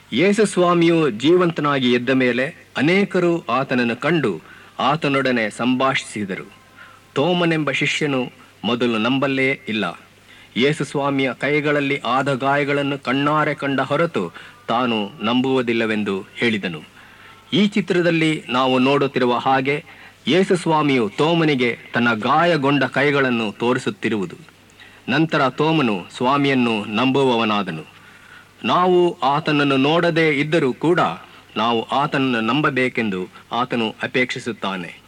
ಯೇಸು ಸ್ವಾಮಿಯು ಜೀವಂತನಾಗಿ ಎದ್ದ ಮೇಲೆ ಅನೇಕರು ಆತನನ್ನು ಕಂಡು ಆತನೊಡನೆ ಸಂಭಾಷಿಸಿದರು ತೋಮನೆಂಬ ಶಿಷ್ಯನು ಮೊದಲು ನಂಬಲ್ಲೇ ಇಲ್ಲ ಯೇಸು ಸ್ವಾಮಿಯ ಕೈಗಳಲ್ಲಿ ಆದ ಗಾಯಗಳನ್ನು ಕಣ್ಣಾರೆ ಕಂಡ ಹೊರತು ತಾನು ನಂಬುವುದಿಲ್ಲವೆಂದು ಹೇಳಿದನು ಈ ಚಿತ್ರದಲ್ಲಿ ನಾವು ನೋಡುತ್ತಿರುವ ಹಾಗೆ ಯೇಸು ಸ್ವಾಮಿಯು ತೋಮನಿಗೆ ತನ್ನ ಗಾಯಗೊಂಡ ಕೈಗಳನ್ನು ತೋರಿಸುತ್ತಿರುವುದು ನಂತರ ತೋಮನು ಸ್ವಾಮಿಯನ್ನು ನಂಬುವವನಾದನು ನಾವು ಆತನನ್ನು ನೋಡದೇ ಇದ್ದರೂ ಕೂಡ ನಾವು ಆತನನ್ನು ನಂಬಬೇಕೆಂದು ಆತನು ಅಪೇಕ್ಷಿಸುತ್ತಾನೆ